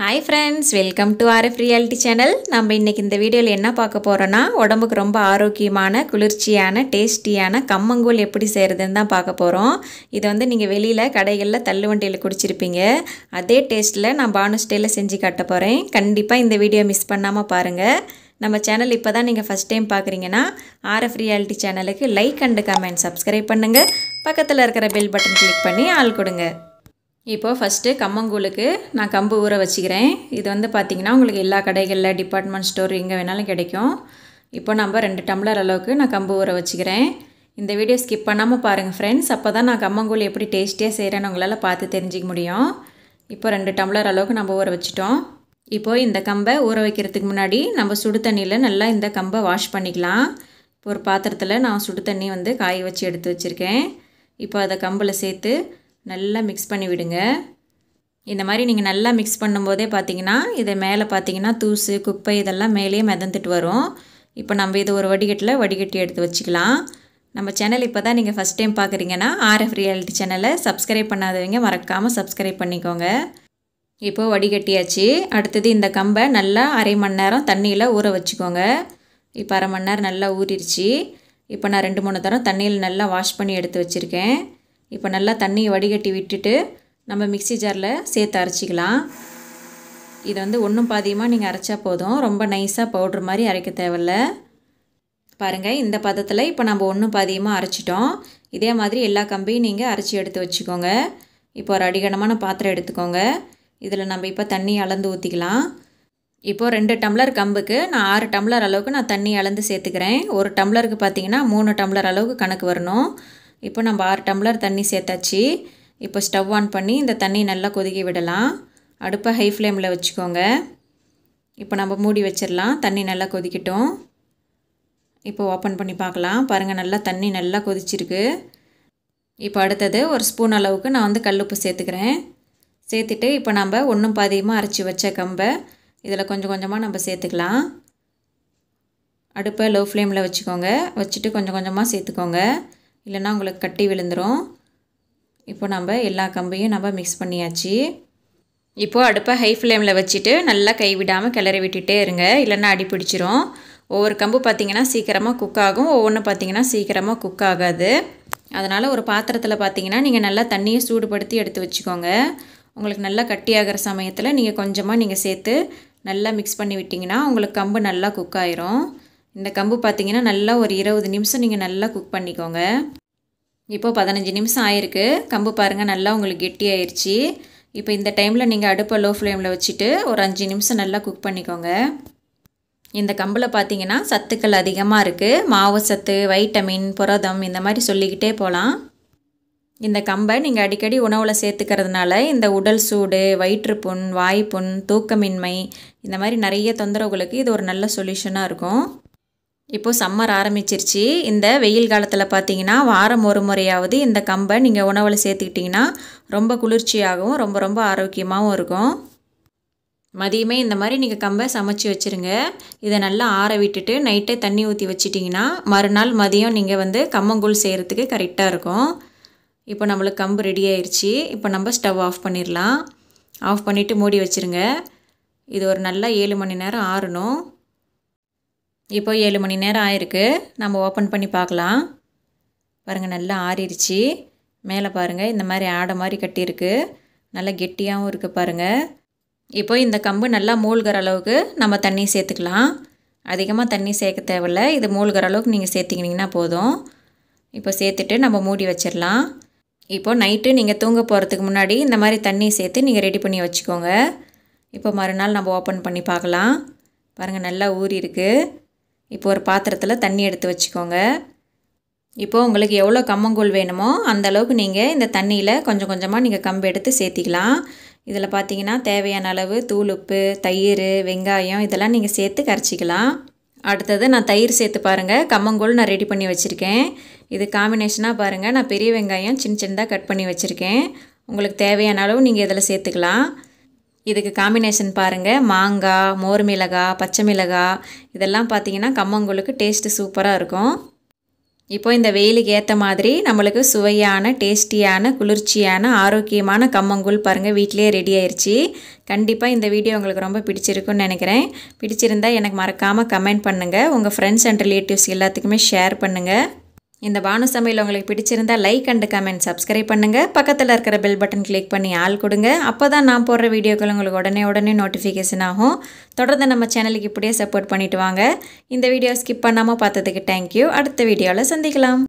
hi friends welcome to RF reality channel நம்ம இன்றைக்கி இந்த வீடியோவில் என்ன பார்க்க போகிறோன்னா உடம்புக்கு ரொம்ப ஆரோக்கியமான குளிர்ச்சியான டேஸ்டியான கம்மங்கூழ் எப்படி செய்கிறதுன்னு தான் பார்க்க போகிறோம் இது வந்து நீங்கள் வெளியில் கடைகளில் தள்ளுவண்டியில் குடிச்சிருப்பீங்க அதே டேஸ்ட்டில் நான் பானு ஸ்டைலில் செஞ்சு காட்ட போகிறேன் கண்டிப்பாக இந்த வீடியோ மிஸ் பண்ணாமல் பாருங்கள் நம்ம சேனல் இப்போ தான் நீங்கள் ஃபஸ்ட் டைம் பார்க்குறீங்கன்னா ஆர்எஃப் ரியாலிட்டி சேனலுக்கு லைக் அண்டு கமெண்ட் சப்ஸ்கிரைப் பண்ணுங்கள் பக்கத்தில் இருக்கிற பெல் பட்டன் கிளிக் பண்ணி ஆள் கொடுங்க இப்போது ஃபஸ்ட்டு கம்மங்கூழுக்கு நான் கம்பு ஊற வச்சுக்கிறேன் இது வந்து பார்த்திங்கன்னா உங்களுக்கு எல்லா கடைகளில் டிபார்ட்மெண்ட் ஸ்டோர் எங்கே வேணாலும் கிடைக்கும் இப்போ நம்ம ரெண்டு டம்ளர் அளவுக்கு நான் கம்பு ஊற வச்சுக்கிறேன் இந்த வீடியோ ஸ்கிப் பண்ணாமல் பாருங்கள் ஃப்ரெண்ட்ஸ் அப்போ தான் நான் கம்மங்கூழ் எப்படி டேஸ்டியாக செய்கிறேன்னு உங்களால் பார்த்து தெரிஞ்சிக்க முடியும் இப்போ ரெண்டு டம்ளர் அளவுக்கு நம்ம ஊற வச்சுட்டோம் இப்போது இந்த கம்பை ஊற வைக்கிறதுக்கு முன்னாடி நம்ம சுடு தண்ணியில் நல்லா இந்த கம்பை வாஷ் பண்ணிக்கலாம் இப்போ ஒரு பாத்திரத்தில் நான் சுடு தண்ணி வந்து காய வச்சு எடுத்து வச்சுருக்கேன் இப்போ அதை கம்பில் சேர்த்து நல்லா மிக்ஸ் பண்ணி விடுங்க இந்த மாதிரி நீங்கள் நல்லா மிக்ஸ் பண்ணும்போதே பார்த்தீங்கன்னா இதை மேலே பார்த்தீங்கன்னா தூசு குப்பை இதெல்லாம் மேலேயே மிதந்துட்டு வரும் இப்போ நம்ம இது ஒரு வடிகட்டில் வடிகட்டி எடுத்து வச்சுக்கலாம் நம்ம சேனல் இப்போ தான் நீங்கள் ஃபஸ்ட் டைம் பார்க்குறீங்கன்னா ஆர்எஃப் ரியாலிட்டி சேனலை சப்ஸ்கிரைப் பண்ணாதவங்க மறக்காமல் சப்ஸ்கிரைப் பண்ணிக்கோங்க இப்போது வடிகட்டியாச்சு அடுத்தது இந்த கம்பை நல்லா அரை மணி நேரம் தண்ணியில் ஊற வச்சுக்கோங்க இப்போ அரை மணி நேரம் நல்லா ஊறிடுச்சு இப்போ நான் ரெண்டு மூணு தரம் தண்ணியில் நல்லா வாஷ் பண்ணி எடுத்து வச்சுருக்கேன் இப்போ நல்லா தண்ணியை வடிகட்டி விட்டுட்டு நம்ம மிக்சி ஜாரில் சேர்த்து அரைச்சிக்கலாம் இதை வந்து ஒன்றும் பாதியமாக நீங்கள் அரைச்சா போதும் ரொம்ப நைஸாக பவுட்ரு மாதிரி அரைக்க தேவையில்ல பாருங்கள் இந்த பதத்தில் இப்போ நம்ம ஒன்றும் பாதியமாக அரைச்சிட்டோம் இதே மாதிரி எல்லா கம்பையும் நீங்கள் அரைச்சி எடுத்து வச்சுக்கோங்க இப்போ ஒரு அடிகனமான பாத்திரம் எடுத்துக்கோங்க இதில் நம்ம இப்போ தண்ணி அளந்து ஊற்றிக்கலாம் இப்போது ரெண்டு டம்ளர் கம்புக்கு நான் ஆறு டம்ளர் அளவுக்கு நான் தண்ணி அளந்து சேர்த்துக்கிறேன் ஒரு டம்ளருக்கு பார்த்தீங்கன்னா மூணு டம்ளர் அளவுக்கு கணக்கு வரணும் இப்போ நம்ம ஆறு டம்ளர் தண்ணி சேர்த்தாச்சு இப்போ ஸ்டவ் ஆன் பண்ணி இந்த தண்ணி நல்லா கொதிக்க விடலாம் அடுப்பை ஹை ஃப்ளேமில் வச்சுக்கோங்க இப்போ நம்ம மூடி வச்சிடலாம் தண்ணி நல்லா கொதிக்கட்டும் இப்போ ஓப்பன் பண்ணி பார்க்கலாம் பாருங்கள் நல்லா தண்ணி நல்லா கொதிச்சிருக்கு இப்போ அடுத்தது ஒரு ஸ்பூன் அளவுக்கு நான் வந்து கல்லுப்பு சேர்த்துக்கிறேன் சேர்த்துட்டு இப்போ நம்ம ஒன்றும் பாதியமாக அரைச்சி வச்ச கம்பை இதில் கொஞ்சம் கொஞ்சமாக நம்ம சேர்த்துக்கலாம் அடுப்பை லோ ஃப்ளேமில் வச்சுக்கோங்க வச்சுட்டு கொஞ்சம் கொஞ்சமாக சேர்த்துக்கோங்க இல்லைன்னா உங்களுக்கு கட்டி விழுந்துடும் இப்போ நம்ம எல்லா கம்பையும் நம்ம மிக்ஸ் பண்ணியாச்சு இப்போது அடுப்பை ஹை ஃப்ளேமில் வச்சுட்டு நல்லா கைவிடாமல் கிளறி விட்டுட்டே இருங்க இல்லைன்னா அடி பிடிச்சிரும் ஒவ்வொரு கம்பு பார்த்திங்கன்னா சீக்கிரமாக குக் ஆகும் ஒவ்வொன்று பார்த்திங்கன்னா சீக்கிரமாக குக் ஆகாது அதனால் ஒரு பாத்திரத்தில் பார்த்திங்கன்னா நீங்கள் நல்லா தண்ணியை சூடுபடுத்தி எடுத்து வச்சுக்கோங்க உங்களுக்கு நல்லா கட்டியாகிற சமயத்தில் நீங்கள் கொஞ்சமாக நீங்கள் சேர்த்து நல்லா மிக்ஸ் பண்ணி விட்டிங்கன்னா உங்களுக்கு கம்பு நல்லா குக் ஆயிரும் இந்த கம்பு பார்த்திங்கன்னா நல்லா ஒரு இருபது நிமிஷம் நீங்கள் நல்லா குக் பண்ணிக்கோங்க இப்போது பதினஞ்சு நிமிஷம் ஆயிருக்கு கம்பு பாருங்கள் நல்லா உங்களுக்கு கெட்டி ஆயிடுச்சு இப்போ இந்த டைமில் நீங்கள் அடுப்பை லோ ஃப்ளேமில் வச்சுட்டு ஒரு அஞ்சு நிமிஷம் நல்லா குக் பண்ணிக்கோங்க இந்த கம்பில் பார்த்தீங்கன்னா சத்துக்கள் அதிகமாக இருக்குது மாவு சத்து வைட்டமின் புரதம் இந்த மாதிரி சொல்லிக்கிட்டே போகலாம் இந்த கம்பை நீங்கள் அடிக்கடி உணவில் சேர்த்துக்கிறதுனால இந்த உடல் சூடு வயிற்றுப்புண் வாய்ப்புண் தூக்கமின்மை இந்த மாதிரி நிறைய தொந்தரவுகளுக்கு இது ஒரு நல்ல சொல்யூஷனாக இருக்கும் இப்போது சம்மர் ஆரம்பிச்சிருச்சு இந்த வெயில் காலத்தில் பார்த்தீங்கன்னா வாரம் ஒரு முறையாவது இந்த கம்பை நீங்கள் உணவில் சேர்த்துக்கிட்டிங்கன்னா ரொம்ப குளிர்ச்சியாகவும் ரொம்ப ரொம்ப ஆரோக்கியமாகவும் இருக்கும் மதியமே இந்த மாதிரி நீங்கள் கம்பை சமைச்சு வச்சுருங்க இதை நல்லா ஆற விட்டுட்டு நைட்டே தண்ணி ஊற்றி வச்சிட்டிங்கன்னா மறுநாள் மதியம் நீங்கள் வந்து கம்மங்கூழ் செய்கிறதுக்கு கரெக்டாக இருக்கும் இப்போ நம்மளுக்கு கம்பு ரெடி ஆயிடுச்சு இப்போ நம்ம ஸ்டவ் ஆஃப் பண்ணிடலாம் ஆஃப் பண்ணிவிட்டு மூடி வச்சுருங்க இது ஒரு நல்லா ஏழு மணி நேரம் ஆறணும் இப்போ ஏழு மணி நேரம் ஆயிருக்கு நம்ம ஓப்பன் பண்ணி பார்க்கலாம் பாருங்கள் நல்லா ஆறிடுச்சு மேலே பாருங்கள் இந்த மாதிரி ஆடை மாதிரி கட்டியிருக்கு நல்லா கெட்டியாகவும் இருக்குது பாருங்கள் இப்போ இந்த கம்பு நல்லா மூழ்கிற அளவுக்கு நம்ம தண்ணி சேர்த்துக்கலாம் அதிகமாக தண்ணி சேர்க்க தேவையில்ல இது மூழ்கிற அளவுக்கு நீங்கள் சேர்த்திக்கினிங்கன்னா போதும் இப்போ சேர்த்துட்டு நம்ம மூடி வச்சிடலாம் இப்போ நைட்டு நீங்கள் தூங்க போகிறதுக்கு முன்னாடி இந்த மாதிரி தண்ணி சேர்த்து நீங்கள் ரெடி பண்ணி வச்சுக்கோங்க இப்போ மறுநாள் நம்ம ஓப்பன் பண்ணி பார்க்கலாம் பாருங்கள் நல்லா ஊறி இருக்குது இப்போ ஒரு பாத்திரத்தில் தண்ணி எடுத்து வச்சுக்கோங்க இப்போது உங்களுக்கு எவ்வளோ கம்மங்கூழ் வேணுமோ அந்த அளவுக்கு நீங்கள் இந்த தண்ணியில் கொஞ்சம் கொஞ்சமாக நீங்கள் கம்பு எடுத்து சேர்த்திக்கலாம் இதில் பார்த்தீங்கன்னா தேவையான அளவு தூள் உப்பு தயிர் வெங்காயம் இதெல்லாம் நீங்கள் சேர்த்து கரைச்சிக்கலாம் அடுத்தது நான் தயிர் சேர்த்து பாருங்கள் கம்மங்கூழ் நான் ரெடி பண்ணி வச்சுருக்கேன் இது காம்பினேஷனாக பாருங்கள் நான் பெரிய வெங்காயம் சின்ன சின்னதாக கட் பண்ணி வச்சுருக்கேன் உங்களுக்கு தேவையான அளவு நீங்கள் இதில் சேர்த்துக்கலாம் இதுக்கு காம்பினேஷன் பாருங்கள் மாங்காய் மோர் மிளகாய் பச்சை மிளகாய் இதெல்லாம் பார்த்தீங்கன்னா கம்மங்கூழுக்கு டேஸ்ட்டு சூப்பராக இருக்கும் இப்போ இந்த வெயிலுக்கு ஏற்ற மாதிரி நம்மளுக்கு சுவையான டேஸ்டியான குளிர்ச்சியான ஆரோக்கியமான கம்மங்கூழ் பாருங்கள் வீட்டிலேயே ரெடி ஆயிடுச்சு கண்டிப்பாக இந்த வீடியோ உங்களுக்கு ரொம்ப பிடிச்சிருக்குன்னு நினைக்கிறேன் பிடிச்சிருந்தா எனக்கு மறக்காமல் கமெண்ட் பண்ணுங்கள் உங்கள் ஃப்ரெண்ட்ஸ் அண்ட் ரிலேட்டிவ்ஸ் எல்லாத்துக்குமே ஷேர் பண்ணுங்கள் இந்த பானு சமையல் உங்களுக்கு பிடிச்சிருந்தா லைக் அண்ட் கமெண்ட் சப்ஸ்கிரைப் பண்ணுங்கள் பக்கத்தில் இருக்கிற பெல் பட்டன் கிளிக் பண்ணி ஆள் கொடுங்க அப்போ தான் நான் போடுற வீடியோக்கள் உங்களுக்கு உடனே உடனே நோட்டிஃபிகேஷன் ஆகும் தொடர்ந்து நம்ம சேனலுக்கு இப்படியே சப்போர்ட் பண்ணிட்டு வாங்க இந்த வீடியோ ஸ்கிப் பண்ணாமல் பார்த்ததுக்கு தேங்க்யூ அடுத்த வீடியோவில் சந்திக்கலாம்